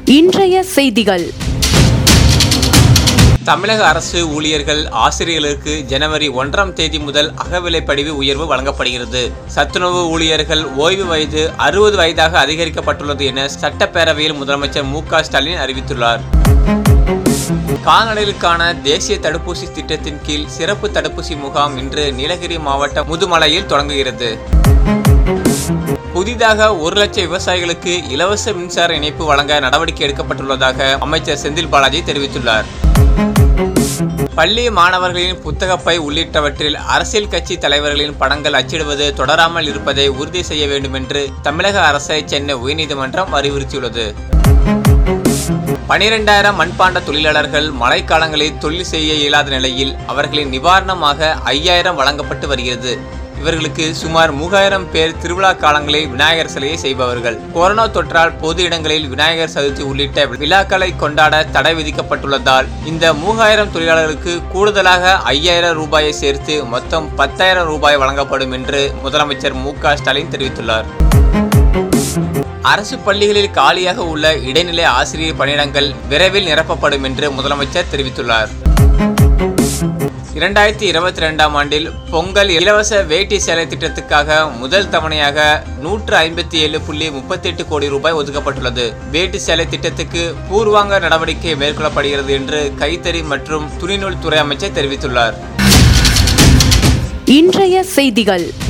இன்றைய செய்திகள் தமிழக அரசு ஊழியர்கள் ஆசிரியர்களுக்கு ஜனவரி ஒன்றாம் தேதி முதல் அகவிலை படிவு உயர்வு வழங்கப்படுகிறது சத்துணவு ஊழியர்கள் ஓய்வு வயது அறுபது வயதாக அதிகரிக்கப்பட்டுள்ளது என சட்டப்பேரவையில் முதலமைச்சர் மு க ஸ்டாலின் அறிவித்துள்ளார் கால்நடைகளுக்கான தேசிய தடுப்பூசி திட்டத்தின் கீழ் சிறப்பு தடுப்பூசி முகாம் இன்று நீலகிரி மாவட்டம் முதுமலையில் தொடங்குகிறது புதிதாக ஒரு லட்சம் விவசாயிகளுக்கு இலவச மின்சார இணைப்பு வழங்க நடவடிக்கை எடுக்கப்பட்டுள்ளதாக அமைச்சர் செந்தில் பாலாஜி தெரிவித்துள்ளார் பள்ளி மாணவர்களின் புத்தகப்பை உள்ளிட்டவற்றில் அரசியல் கட்சி தலைவர்களின் படங்கள் அச்சிடுவது தொடராமல் இருப்பதை உறுதி செய்ய வேண்டும் என்று தமிழக அரசை சென்னை உயர்நீதிமன்றம் அறிவுறுத்தியுள்ளது பனிரெண்டாயிரம் மண்பாண்ட தொழிலாளர்கள் மழைக்காலங்களில் தொழில் செய்ய இயலாத நிலையில் அவர்களின் நிவாரணமாக ஐயாயிரம் வழங்கப்பட்டு வருகிறது இவர்களுக்கு சுமார் மூவாயிரம் பேர் திருவிழா காலங்களில் விநாயகர் சிலையை செய்பவர்கள் கொரோனா தொற்றால் பொது இடங்களில் விநாயகர் சதுர்த்தி உள்ளிட்ட விழாக்களை கொண்டாட தடை விதிக்கப்பட்டுள்ளதால் இந்த மூவாயிரம் தொழிலாளர்களுக்கு கூடுதலாக ஐயாயிரம் ரூபாயை சேர்த்து மொத்தம் பத்தாயிரம் ரூபாய் வழங்கப்படும் என்று முதலமைச்சர் மு க ஸ்டாலின் தெரிவித்துள்ளார் அரசு பள்ளிகளில் காலியாக உள்ள இடைநிலை ஆசிரியர் பணியிடங்கள் விரைவில் நிரப்பப்படும் என்று முதலமைச்சர் தெரிவித்துள்ளார் இரண்டாயிரத்தி இருபத்தி ரெண்டாம் ஆண்டில் பொங்கல் இலவச வேட்டி சேலை திட்டத்துக்காக முதல் தவணையாக நூற்று ஐம்பத்தி ஏழு புள்ளி முப்பத்தி எட்டு கோடி ரூபாய் ஒதுக்கப்பட்டுள்ளது வேட்டி சேலை திட்டத்துக்கு பூர்வாங்க நடவடிக்கை மேற்கொள்ளப்படுகிறது என்று கைத்தறி மற்றும் துணிநூல் துறை அமைச்சர் தெரிவித்துள்ளார் இன்றைய செய்திகள்